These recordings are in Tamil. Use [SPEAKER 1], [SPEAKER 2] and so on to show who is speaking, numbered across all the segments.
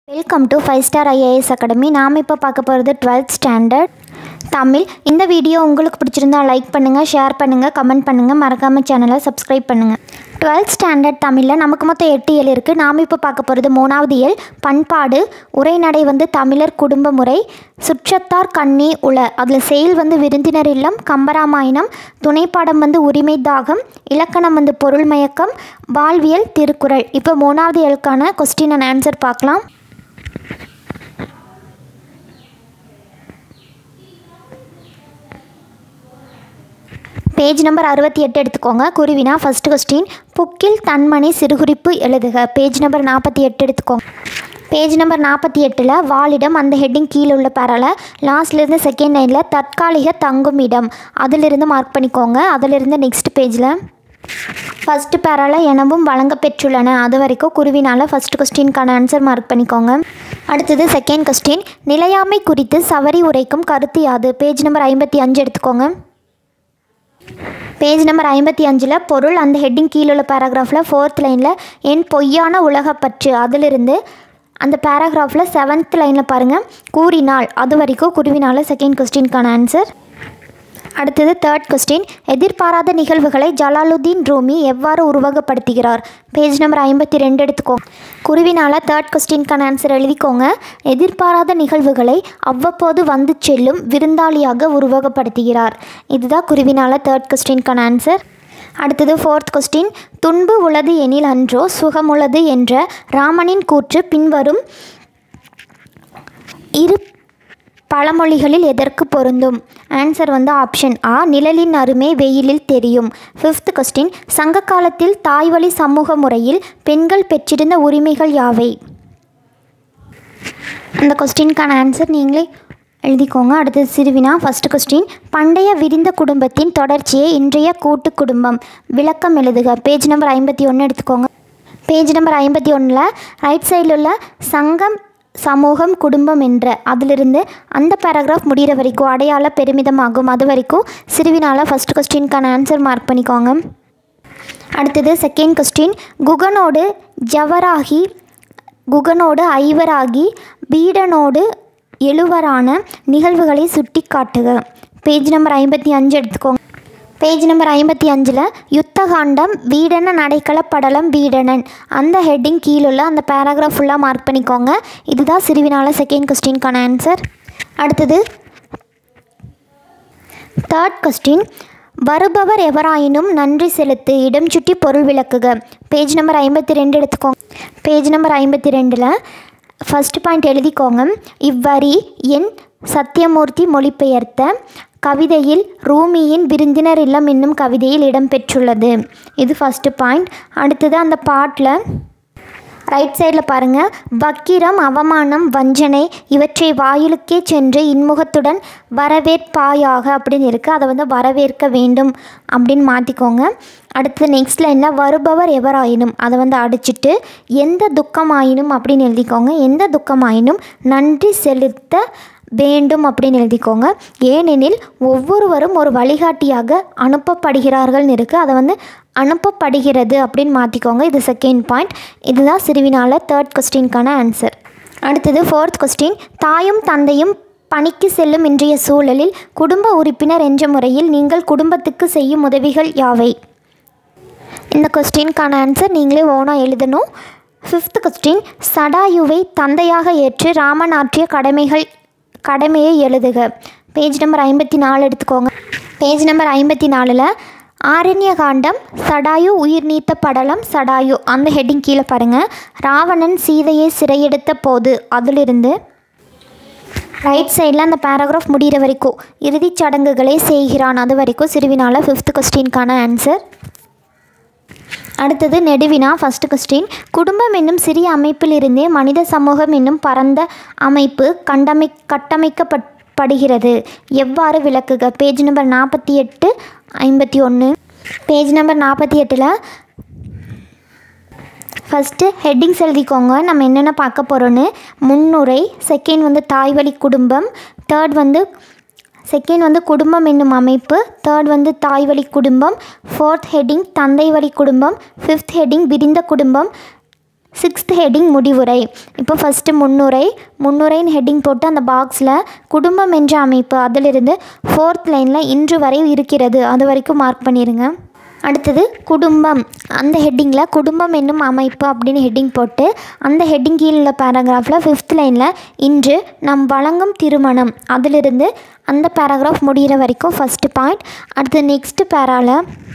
[SPEAKER 1] welcome to five star IAS academy நாம் இப்போ பார்க்க போகிறது டுவெல்த் ஸ்டாண்டர்ட் தமிழ் இந்த வீடியோ உங்களுக்கு பிடிச்சிருந்தா லைக் பண்ணுங்கள் ஷேர் பண்ணுங்கள் கமெண்ட் பண்ணுங்கள் மறக்காமல் சேனலை சப்ஸ்கிரைப் பண்ணுங்கள் டுவெல்த் ஸ்டாண்டர்ட் தமிழில் நமக்கு மொத்தம் எட்டு இயல் இருக்குது நாம் இப்போ பார்க்க போகிறது மூணாவது இயல் பண்பாடு உரைநடை வந்து தமிழர் குடும்ப முறை சுற்றத்தார் கண்ணி உள அதில் செயல் வந்து விருந்தினர் இல்லம் கம்பராமாயணம் துணைப்பாடம் வந்து உரிமை தாகம் இலக்கணம் வந்து பொருள் மயக்கம் வாழ்வியல் திருக்குறள் இப்போ மூணாவது இயலுக்கான கொஸ்டின் அண்ட் ஆன்சர் பார்க்கலாம் பேஜ் நம்பர் அறுபத்தி எட்டு எடுத்துக்கோங்க குருவினா ஃபஸ்ட்டு கொஸ்டின் புக்கில் தன்மணி சிறுகுறிப்பு எழுதுக பேஜ் நம்பர் நாற்பத்தி எட்டு எடுத்துக்கோங்க பேஜ் நம்பர் நாற்பத்தி எட்டில் வாலிடம் அந்த ஹெட்டிங் கீழே உள்ள பேரால லாஸ்ட்லேருந்து செகண்ட் லைனில் தற்காலிக தங்கும் இடம் அதிலிருந்து மார்க் பண்ணிக்கோங்க அதிலிருந்து நெக்ஸ்ட் பேஜில் ஃபஸ்ட்டு பேரால எனவும் வழங்க பெற்றுள்ளன அது வரைக்கும் குருவினால் ஃபஸ்ட் கொஸ்டினுக்கான ஆன்சர் மார்க் பண்ணிக்கோங்க அடுத்தது செகண்ட் கொஸ்டின் நிலையாமை குறித்து சவரி உரைக்கும் கருத்து யாது பேஜ் நம்பர் ஐம்பத்தி அஞ்சு எடுத்துக்கோங்க பேஜ் நம்பர் ஐம்பத்தி அஞ்சில் பொருள் அந்த ஹெட்டிங் கீழே உள்ள பேராகிராஃபில் ஃபோர்த் லைனில் என் பொய்யான உலகப்பற்று அதிலிருந்து அந்த பேராகிராஃபில் செவன்த் லைனில் பாருங்கள் கூறினாள் அது வரைக்கும் குருவினால் செகண்ட் கொஸ்டினுக்கான ஆன்சர் அடுத்தது தேர்ட் கொஸ்டின் எதிர்பாராத நிகழ்வுகளை ஜலாலுதீன் ரூமி எவ்வாறு உருவகப்படுத்துகிறார் பேஜ் நம்பர் ஐம்பத்தி ரெண்டு எடுத்துக்கோ குருவினால் தேர்ட் கொஸ்டினுக்கான ஆன்சர் எழுதிக்கோங்க எதிர்பாராத நிகழ்வுகளை அவ்வப்போது வந்து செல்லும் விருந்தாளியாக உருவகப்படுத்துகிறார் இதுதான் குருவினால் தேர்ட் கொஸ்டினுக்கான ஆன்சர் அடுத்தது ஃபோர்த் கொஸ்டின் துன்பு உளது எனில் அன்றோ சுகமுள்ளது என்ற ராமனின் கூற்று பின்வரும் இரு பழமொழிகளில் எதற்கு பொருந்தும் ஆன்சர் வந்து ஆப்ஷன் ஆ நிழலின் அருமை வெயிலில் தெரியும் ஃபிஃப்த் கொஸ்டின் சங்க காலத்தில் தாய்வழி சமூக முறையில் பெண்கள் பெற்றிருந்த உரிமைகள் யாவை அந்த கொஸ்டினுக்கான ஆன்சர் நீங்களே எழுதிக்கோங்க அடுத்தது சிறுவினா ஃபஸ்ட் கொஸ்டின் பண்டைய விரிந்த குடும்பத்தின் தொடர்ச்சியை இன்றைய கூட்டு குடும்பம் விளக்கம் எழுதுக பேஜ் நம்பர் ஐம்பத்தி ஒன்று எடுத்துக்கோங்க பேஜ் நம்பர் ஐம்பத்தி ஒன்றில் ரைட் சைடில் உள்ள சங்கம் சமூகம் குடும்பம் என்ற அதிலிருந்து அந்த பேராகிராஃப் முடிகிற வரைக்கும் அடையாள பெருமிதமாகும் அது வரைக்கும் சிறுவினால் ஃபஸ்ட் கொஸ்டினுக்கான ஆன்சர் மார்க் பண்ணிக்கோங்க அடுத்தது செகண்ட் கொஸ்டின் குகனோடு ஜவராகி குகனோடு ஐவராகி பீடனோடு எழுவரான நிகழ்வுகளை சுட்டி காட்டுக பேஜ் நம்பர் ஐம்பத்தி அஞ்சு எடுத்துக்கோங்க பேஜ் நம்பர் ஐம்பத்தி அஞ்சில் யுத்தகாண்டம் வீடன நடைக்கல படலம் வீடனன் அந்த ஹெட்டிங் கீழுள்ள அந்த பேராகிராஃப் ஃபுல்லாக மார்க் பண்ணிக்கோங்க இதுதான் சிறுவினால செகண்ட் கொஸ்டினுக்கான ஆன்சர் அடுத்தது தேர்ட் கொஸ்டின் வருபவர் எவராயினும் நன்றி செலுத்து இடம் சுட்டி பொருள் விளக்குக பேஜ் நம்பர் ஐம்பத்தி ரெண்டு எடுத்துக்கோங்க பேஜ் நம்பர் ஐம்பத்தி ரெண்டில் ஃபஸ்ட் பாயிண்ட் எழுதிக்கோங்க இவ்வரி என் சத்தியமூர்த்தி மொழிபெயர்த்த கவிதையில் ரூமியின் விருந்தினர் இல்லம் என்னும் கவிதையில் இடம்பெற்றுள்ளது இது ஃபஸ்ட்டு பாயிண்ட் அடுத்தது அந்த பாட்டில் ரைட் சைடில் பாருங்கள் வக்கிரம் அவமானம் வஞ்சனை இவற்றை வாயிலுக்கே சென்று இன்முகத்துடன் வரவேற்பாயாக அப்படின்னு இருக்குது அதை வந்து வரவேற்க வேண்டும் அப்படின்னு மாற்றிக்கோங்க அடுத்தது நெக்ஸ்ட் லைனில் வருபவர் எவராயினும் அதை வந்து அடிச்சிட்டு எந்த துக்கமாயினும் அப்படின்னு எழுதிக்கோங்க எந்த துக்கமாயினும் நன்றி செலுத்த வேண்டும் அப்படின்னு எழுதிக்கோங்க ஏனெனில் ஒவ்வொருவரும் ஒரு வழிகாட்டியாக அனுப்பப்படுகிறார்கள்னு இருக்குது அதை வந்து அனுப்பப்படுகிறது அப்படின்னு மாற்றிக்கோங்க இது செகண்ட் பாயிண்ட் இதுதான் சிறுவினால் தேர்ட் கொஸ்டினுக்கான ஆன்சர் அடுத்தது ஃபோர்த் கொஸ்டின் தாயும் தந்தையும் பணிக்கு செல்லும் இன்றைய சூழலில் குடும்ப உறுப்பினர் என்ற முறையில் நீங்கள் குடும்பத்துக்கு செய்யும் உதவிகள் யாவை இந்த கொஸ்டினுக்கான ஆன்சர் நீங்களே ஓனாக எழுதணும் ஃபிஃப்த் கொஸ்டின் சடாயுவை தந்தையாக ஏற்று ராமன் ஆற்றிய கடமைகள் கடமையை எழுதுக பேஜ் நம்பர் ஐம்பத்தி நாலு எடுத்துக்கோங்க பேஜ் நம்பர் ஐம்பத்தி நாலில் ஆரண்ய காண்டம் சடாயு உயிர் நீத்த படலம் சடாயு அந்த ஹெட்டிங் கீழே பாருங்கள் ராவணன் சீதையை சிறையெடுத்த போது அதிலிருந்து ரைட் சைடில் அந்த பேராகிராஃப் முடிகிற வரைக்கும் இறுதிச் சடங்குகளை செய்கிறான் அது வரைக்கும் சிறுவினால் ஃபிஃப்த் கொஸ்டினுக்கான ஆன்சர் அடுத்தது நெடுவினா ஃபஸ்ட் கொஸ்டின் குடும்பம் என்னும் சிறிய அமைப்பிலிருந்தே மனித சமூகம் என்னும் பரந்த அமைப்பு கண்டமை கட்டமைக்கப்படுகிறது எவ்வாறு விளக்குக பேஜ் நம்பர் நாற்பத்தி எட்டு ஐம்பத்தி ஒன்று பேஜ் நம்பர் நாற்பத்தி எட்டில் ஃபஸ்ட்டு ஹெட்டிங்ஸ் எழுதிக்கோங்க நம்ம என்னென்ன பார்க்க போகிறோன்னு முன்னுரை செகண்ட் வந்து தாய்வழி குடும்பம் தேர்ட் வந்து செகண்ட் வந்து குடும்பம் என்னும் அமைப்பு தேர்ட் வந்து தாய் வழி குடும்பம் ஃபோர்த் ஹெட்டிங் தந்தை வழி குடும்பம் ஃபிஃப்த் ஹெட்டிங் விரிந்த குடும்பம் சிக்ஸ்த் ஹெட்டிங் முடிவுரை இப்போ ஃபஸ்ட்டு முன்னுரை முன்னுரைன்னு ஹெட்டிங் போட்டு அந்த பாக்ஸில் குடும்பம் என்ற அமைப்பு அதிலிருந்து ஃபோர்த் லைனில் இன்று வரை இருக்கிறது அது வரைக்கும் மார்க் பண்ணிடுங்க அடுத்தது குடும்பம் அந்த ஹெட்டிங்கில் குடும்பம் என்னும் அமைப்பு அப்படின்னு ஹெட்டிங் போட்டு அந்த ஹெட்டிங் கீழே உள்ள பேராகிராஃபில் ஃபிஃப்த் லைனில் இன்று நம் வழங்கும் திருமணம் அதிலிருந்து அந்த பேராகிராஃப் முடிகிற வரைக்கும் ஃபஸ்ட்டு பாயிண்ட் அடுத்து நெக்ஸ்ட் பேராவில்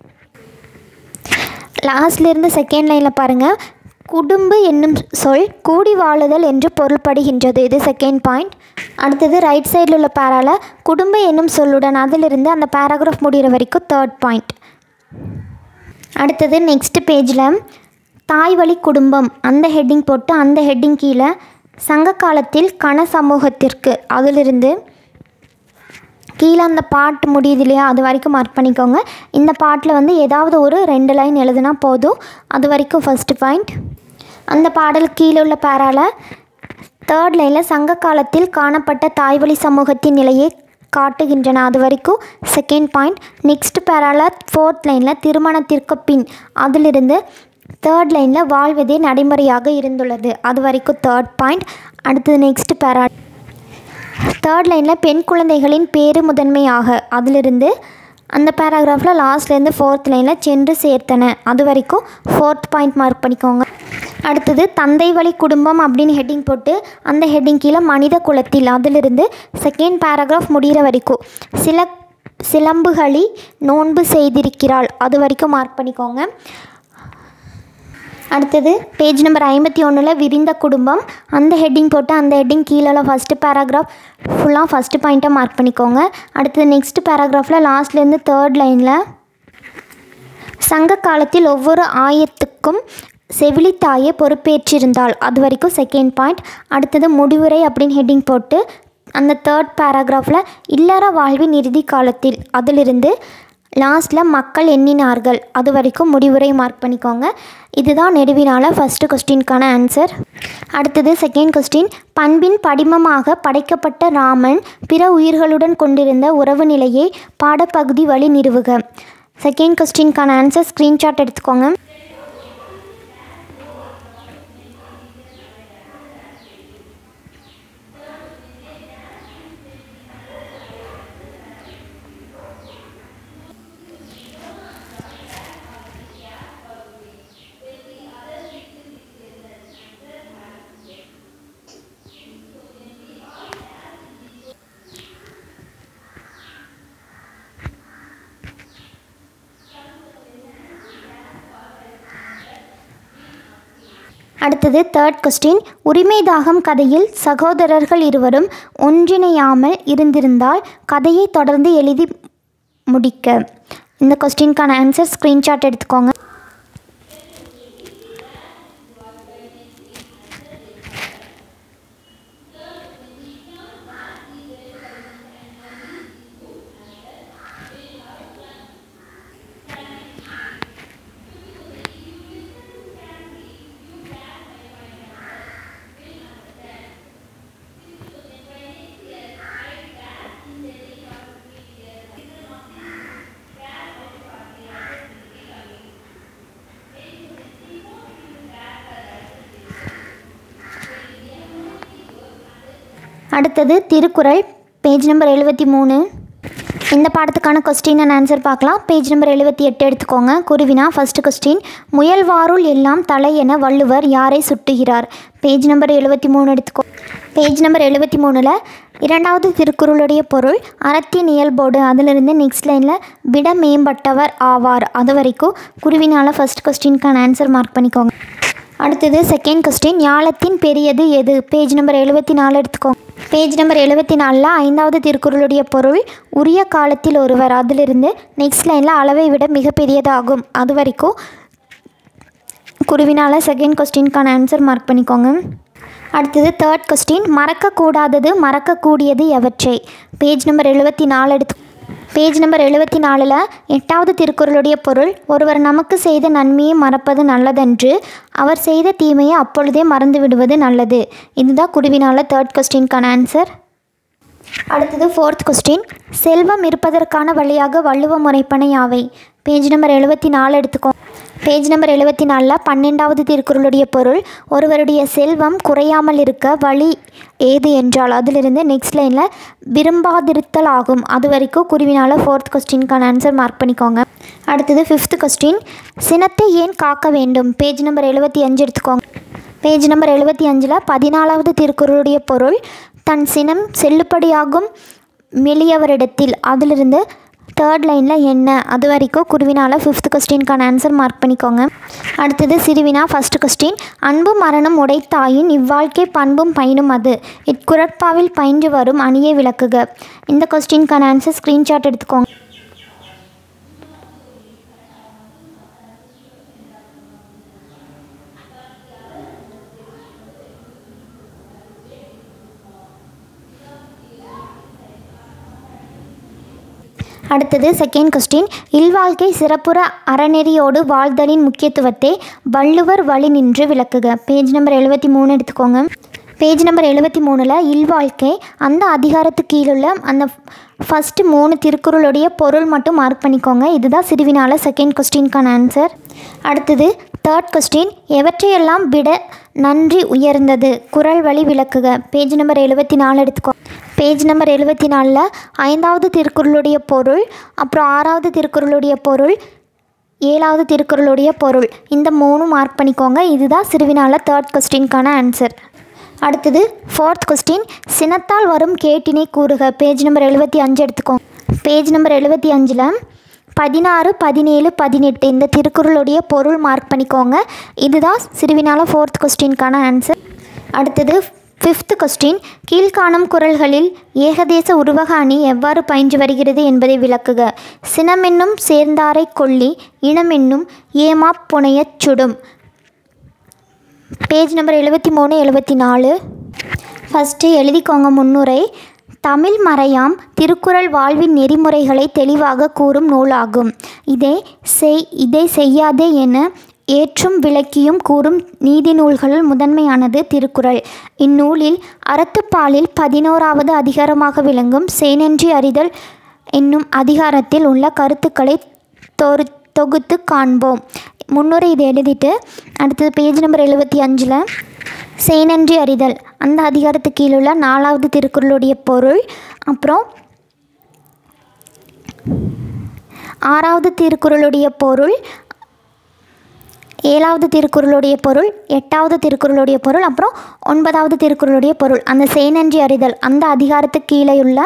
[SPEAKER 1] லாஸ்ட்லேருந்து செகண்ட் லைனில் பாருங்கள் குடும்பு என்னும் சொல் கூடி வாழுதல் என்று பொருள்படுகின்றது இது செகண்ட் பாயிண்ட் அடுத்தது ரைட் சைடில் உள்ள பேரால குடும்ப என்னும் சொல்லுடன் அதிலிருந்து அந்த பேராகிராஃப் முடிகிற வரைக்கும் தேர்ட் பாயிண்ட் அடுத்தது நெக்ஸ்ட் பேஜில் தாய் வழி குடும்பம் அந்த ஹெட்டிங் போட்டு அந்த ஹெட்டிங் கீழே சங்க காலத்தில் கன சமூகத்திற்கு அதிலிருந்து கீழே அந்த பாட்டு முடியுது இல்லையா அது வரைக்கும் மார்க் பண்ணிக்கோங்க இந்த பாட்டில் வந்து ஏதாவது ஒரு ரெண்டு லைன் எழுதுனா போதும் அது வரைக்கும் ஃபஸ்ட்டு பாயிண்ட் அந்த பாடலுக்கு கீழே உள்ள பேரால தேர்ட் லைனில் சங்க காலத்தில் காணப்பட்ட தாய்வழி சமூகத்தின் நிலையை காட்டுகின்றன அது வரைக்கும் செகண்ட் பாயிண்ட் நெக்ஸ்ட் பேரால ஃபோர்த் லைனில் திருமணத்திற்கு பின் அதிலிருந்து தேர்ட் லைனில் வாழ்வதே நடைமுறையாக இருந்துள்ளது அது வரைக்கும் தேர்ட் பாயிண்ட் அடுத்தது நெக்ஸ்ட் பேரா தேர்ட் லைனில் பெண் குழந்தைகளின் பேரு முதன்மையாக அதிலிருந்து அந்த பேராகிராஃபில் லாஸ்ட்லேருந்து ஃபோர்த் லைனில் சென்று சேர்த்தன அது வரைக்கும் ஃபோர்த் பாயிண்ட் மார்க் பண்ணிக்கோங்க அடுத்தது தந்தை வழி குடும்பம் அப்படின்னு ஹெட்டிங் போட்டு அந்த ஹெட்டிங் கீழே மனித குலத்தில் அதிலிருந்து செகண்ட் பேராகிராஃப் முடிகிற வரைக்கும் சில சிலம்புகளி நோன்பு செய்திருக்கிறாள் அது வரைக்கும் மார்க் பண்ணிக்கோங்க அடுத்தது பேஜ் நம்பர் ஐம்பத்தி ஒன்றில் விரிந்த குடும்பம் அந்த ஹெட்டிங் போட்டு அந்த ஹெட்டிங் கீழே ஃபஸ்ட்டு பேராகிராஃப் ஃபுல்லாக ஃபஸ்ட்டு பாயிண்ட்டை மார்க் பண்ணிக்கோங்க அடுத்தது நெக்ஸ்ட் பேராகிராஃபில் லாஸ்ட்லேருந்து தேர்ட் லைனில் சங்க காலத்தில் ஒவ்வொரு ஆயத்துக்கும் செவிலித்தாயே பொறுப்பேற்றிருந்தாள் அது வரைக்கும் செகண்ட் பாயிண்ட் அடுத்தது முடிவுரை அப்படின்னு ஹெட்டிங் போட்டு அந்த தேர்ட் பேராகிராஃபில் இல்லற வாழ்வின் இறுதி காலத்தில் அதிலிருந்து லாஸ்ட்டில் மக்கள் எண்ணினார்கள் அது வரைக்கும் முடிவுரை மார்க் பண்ணிக்கோங்க இதுதான் நெடுவினால ஃபஸ்ட்டு கொஸ்டினுக்கான ஆன்சர் அடுத்தது செகண்ட் கொஸ்டின் பண்பின் படிமமாக படைக்கப்பட்ட ராமன் பிற உயிர்களுடன் கொண்டிருந்த உறவு நிலையை பாடப்பகுதி வழி நிறுவுக செகண்ட் கொஸ்டினுக்கான ஆன்சர் ஸ்க்ரீன்ஷாட் எடுத்துக்கோங்க அடுத்தது தேர்ட் கொஸ்டின் உரிமை தாகம் கதையில் சகோதரர்கள் இருவரும் ஒன்றிணையாமல் இருந்திருந்தால் கதையை தொடர்ந்து எழுதி முடிக்க இந்த கொஸ்டினுக்கான ஆன்சர் ஸ்க்ரீன்ஷாட் எடுத்துக்கோங்க அடுத்தது திருக்குறள் பேஜ் நம்பர் எழுபத்தி மூணு இந்த பாடத்துக்கான கொஸ்டின் அண்ட் ஆன்சர் பார்க்கலாம் பேஜ் நம்பர் எழுபத்தி எட்டு எடுத்துக்கோங்க குருவினா ஃபஸ்ட்டு கொஸ்டின் முயல்வாருள் எல்லாம் தலை என வள்ளுவர் யாரை சுட்டுகிறார் பேஜ் நம்பர் எழுபத்தி மூணு எடுத்துக்கோ பேஜ் நம்பர் எழுபத்தி மூணில் இரண்டாவது திருக்குறளுடைய பொருள் அறத்தின் இயல்போடு அதிலிருந்து நெக்ஸ்ட் லைனில் விட மேம்பட்டவர் ஆவார் அது வரைக்கும் குருவினால் ஃபஸ்ட் கொஸ்டினுக்கான ஆன்சர் மார்க் பண்ணிக்கோங்க அடுத்தது செகண்ட் கொஸ்டின் ஞாலத்தின் பெரியது எது பேஜ் நம்பர் எழுபத்தி நாலு எடுத்துக்கோங்க பேஜ் நம்பர் எழுபத்தி நாலில் ஐந்தாவது திருக்குறளுடைய பொருள் உரிய காலத்தில் ஒருவர் அதிலிருந்து நெக்ஸ்ட் லைனில் அளவை விட மிகப்பெரியதாகும் அது வரைக்கும் குருவினால் செகண்ட் கொஸ்டினுக்கான ஆன்சர் மார்க் பண்ணிக்கோங்க அடுத்தது தேர்ட் கொஸ்டின் மறக்கக்கூடாதது மறக்கக்கூடியது எவற்றை பேஜ் நம்பர் எழுபத்தி நாலு எடுத்து பேஜ் நம்பர் எழுபத்தி நாலில் எட்டாவது திருக்குறளுடைய பொருள் ஒருவர் நமக்கு செய்த நன்மையை மறப்பது நல்லதன்று அவர் செய்த தீமையை அப்பொழுதே மறந்து விடுவது நல்லது இதுதான் குருவினால தேர்ட் கொஸ்டினுக்கான ஆன்சர் அடுத்தது ஃபோர்த் கொஸ்டின் செல்வம் இருப்பதற்கான வழியாக வள்ளுவ முறைப்பனை யாவை பேஜ் நம்பர் எழுபத்தி நாலு எடுத்துக்கோ பேஜ் நம்பர் எழுபத்தி நாலில் பன்னெண்டாவது திருக்குறளுடைய பொருள் ஒருவருடைய செல்வம் குறையாமல் இருக்க வழி ஏது என்றால் அதிலிருந்து நெக்ஸ்ட் லைனில் விரும்பாதிருத்தல் ஆகும் அது வரைக்கும் குருவினால் ஃபோர்த் கொஸ்டினுக்கான ஆன்சர் மார்க் பண்ணிக்கோங்க அடுத்தது ஃபிஃப்த் கொஸ்டின் சினத்தை ஏன் காக்க வேண்டும் பேஜ் நம்பர் எழுபத்தி அஞ்சு எடுத்துக்கோங்க பேஜ் நம்பர் எழுபத்தி அஞ்சில் பதினாலாவது திருக்குறளுடைய பொருள் தன் சினம் செல்லுபடியாகும் மெளியவரிடத்தில் அதிலிருந்து தேர்ட் லைனில் என்ன அது வரைக்கும் குருவினால் ஃபிஃப்த் கொஸ்டினுக்கான ஆன்சர் மார்க் பண்ணிக்கோங்க அடுத்தது சிறுவினா ஃபஸ்ட் கொஸ்டின் அன்பு மரணம் உடைத்தாயின் இவ்வாழ்க்கை பண்பும் பயனும் அது இக்குரட்பாவில் பயின்று வரும் அணியை விளக்குக இந்த கொஸ்டினுக்கான ஆன்சர் ஸ்க்ரீன்ஷாட் எடுத்துக்கோங்க அடுத்தது செகண்ட் கொஸ்டின் இல்வாழ்க்கை சிறப்புற அறநெறியோடு வாழ்தலின் முக்கியத்துவத்தை வள்ளுவர் வழி நின்று விளக்குக பேஜ் நம்பர் எழுபத்தி மூணு எடுத்துக்கோங்க பேஜ் நம்பர் எழுபத்தி மூணில் இல்வாழ்க்கை அந்த அதிகாரத்துக்கு கீழுள்ள அந்த ஃபஸ்ட்டு மூணு திருக்குறளுடைய பொருள் மட்டும் மார்க் பண்ணிக்கோங்க இதுதான் சிறுவினால செகண்ட் கொஸ்டினுக்கான ஆன்சர் அடுத்தது தேர்ட் கொஸ்டின் எவற்றையெல்லாம் விட நன்றி உயர்ந்தது குரல் வழி விளக்குக பேஜ் நம்பர் எழுபத்தி நாலு எடுத்துக்கோ பேஜ் நம்பர் எழுபத்தி நாலில் ஐந்தாவது திருக்குறளுடைய பொருள் அப்புறம் ஆறாவது திருக்குறளுடைய பொருள் ஏழாவது திருக்குறளுடைய பொருள் இந்த மூணு மார்க் பண்ணிக்கோங்க இதுதான் சிறுவினால தேர்ட் கொஸ்டினுக்கான ஆன்சர் அடுத்தது ஃபோர்த் கொஸ்டின் சினத்தால் வரும் கேட்டினை கூறுக பேஜ் நம்பர் எழுபத்தி அஞ்சு எடுத்துக்கோங்க பேஜ் நம்பர் எழுபத்தி அஞ்சில் பதினாறு பதினேழு பதினெட்டு இந்த திருக்குறளுடைய பொருள் மார்க் பண்ணிக்கோங்க இதுதான் சிறுவினால ஃபோர்த் கொஸ்டினுக்கான ஆன்சர் அடுத்தது ஃபிஃப்த் கொஸ்டின் கீழ்காணும் குரல்களில் ஏகதேச உருவக அணி எவ்வாறு பயின்று வருகிறது என்பதை விளக்குக சினமென்னும் சேர்ந்தாரை கொல்லி இனமென்னும் ஏமா புனையச் சுடும் பேஜ் நம்பர் எழுபத்தி மூணு எழுபத்தி நாலு ஃபஸ்ட்டு எழுதிக்கோங்க முன்னுரை தமிழ் மறையாம் திருக்குறள் வாழ்வின் நெறிமுறைகளை தெளிவாக கூறும் நூலாகும் இதை செய் இதை செய்யாதே என ஏற்றும் விளக்கியும் கூறும் நீதி நூல்களுள் முதன்மையானது திருக்குறள் இந்நூலில் அறத்துப்பாலில் பதினோராவது அதிகாரமாக விளங்கும் சேனன்றி அறிதல் என்னும் அதிகாரத்தில் உள்ள கருத்துக்களை தொரு தொகுத்து காண்போம் முன்னுரை இதை எழுதிட்டு அடுத்தது பேஜ் நம்பர் எழுபத்தி அஞ்சில் சேனன்றி அறிதல் அந்த அதிகாரத்துக்கு கீழுள்ள நாலாவது திருக்குறளுடைய பொருள் அப்புறம் ஆறாவது திருக்குறளுடைய பொருள் ஏழாவது திருக்குறளுடைய பொருள் எட்டாவது திருக்குறளுடைய பொருள் அப்புறம் ஒன்பதாவது திருக்குறளுடைய பொருள் அந்த சேனன்றி அறிதல் அந்த அதிகாரத்துக்கு கீழே உள்ள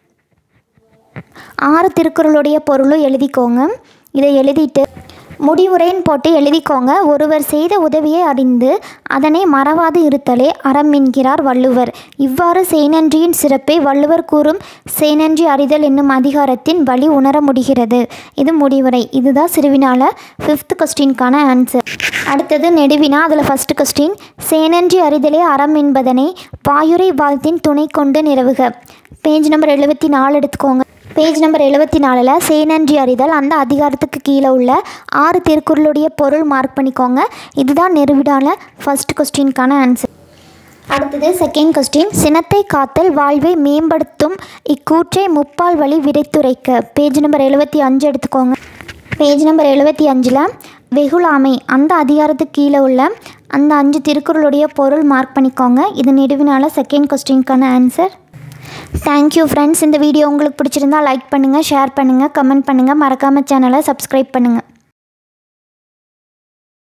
[SPEAKER 1] ஆறு திருக்குறளுடைய பொருளும் எழுதிக்கோங்க இதை எழுதிட்டு முடிவுரைன்னு போட்டு எழுதிக்கோங்க ஒருவர் செய்த உதவியை அறிந்து அதனை மறவாது இருத்தலே அறம் என்கிறார் வள்ளுவர் இவ்வாறு செய்நன்றியின் சிறப்பை வள்ளுவர் கூறும் செய்நன்றி அறிதல் என்னும் அதிகாரத்தின் வழி உணர முடிகிறது இது முடிவுரை இதுதான் சிறுவினால ஃபிஃப்த் கொஸ்டினுக்கான ஆன்சர் அடுத்தது நெடுவினா அதில் ஃபஸ்ட்டு கொஸ்டின் சேனன்றி அறிதலே அறம் என்பதனை பாயுரை வாழ்த்தின் துணை கொண்டு நிறவுக பேஜ் நம்பர் எழுபத்தி நாலு எடுத்துக்கோங்க பேஜ் நம்பர் எழுபத்தி நாலில் சேனன்றி அறிதல் அந்த அதிகாரத்துக்கு கீழே உள்ள ஆறு திருக்குறளுடைய பொருள் மார்க் பண்ணிக்கோங்க இதுதான் நெருவிடால ஃபர்ஸ்ட் கொஸ்டினுக்கான ஆன்சர் அடுத்தது செகண்ட் கொஸ்டின் சினத்தை காத்தல் வாழ்வை மேம்படுத்தும் இக்கூற்றை முப்பால் வழி விடைத்துரைக்க பேஜ் நம்பர் எழுபத்தி அஞ்சு எடுத்துக்கோங்க பேஜ் நம்பர் எழுபத்தி அஞ்சில் வெகுளாமை அந்த அதிகாரத்துக்கு கீழே உள்ள அந்த அஞ்சு திருக்குறளுடைய பொருள் மார்க் பண்ணிக்கோங்க இது நெடுவினால செகண்ட் கொஸ்டினுக்கான ஆன்சர் தேங்க்யூ ஃப்ரெண்ட்ஸ் இந்த வீடியோ உங்களுக்கு பிடிச்சிருந்தா லைக் பண்ணுங்கள் ஷேர் பண்ணுங்கள் கமெண்ட் பண்ணுங்கள் மறக்காமல் சேனலை சப்ஸ்கிரைப் பண்ணுங்கள்